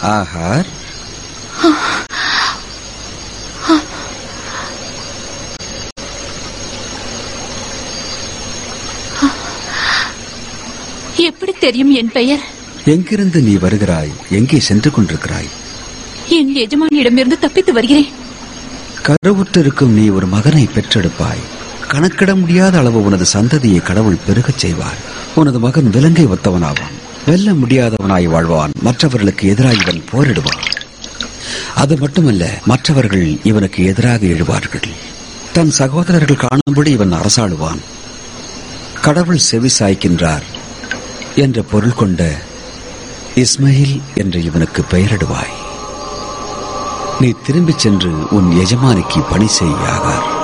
ஆகார் எப்படி தெரியும் என் பெயர் எங்கிருந்து நீ வருகிறாய் எங்கே சென்று கொண்டிருக்கிறாய் என் எஜமானியிடமிருந்து தப்பித்து வருகிறேன் கருவுற்றிருக்கும் நீ ஒரு மகனை பெற்றெடுப்பாய் கணக்கிட முடியாத அளவு உனது சந்ததியை கடவுள் பெருகச் செய்வார் உனது மகன் விலங்கை ஒத்தவனாவான் வெல்ல முடியாதவனாய் வாழ்வான் மற்றவர்களுக்கு எதிராக இவன் போரிடுவான் அது மட்டுமல்ல மற்றவர்கள் இவனுக்கு எதிராக எழுவார்கள் தன் சகோதரர்கள் காணும்படி இவன் அரசாளுவான் கடவுள் செவி சாய்க்கின்றார் என்ற பொருள் கொண்ட இஸ்மயில் என்று இவனுக்கு பெயரிடுவாய் நீ திரும்பிச் சென்று உன் எஜமானிக்கு பணி செய்யாகார்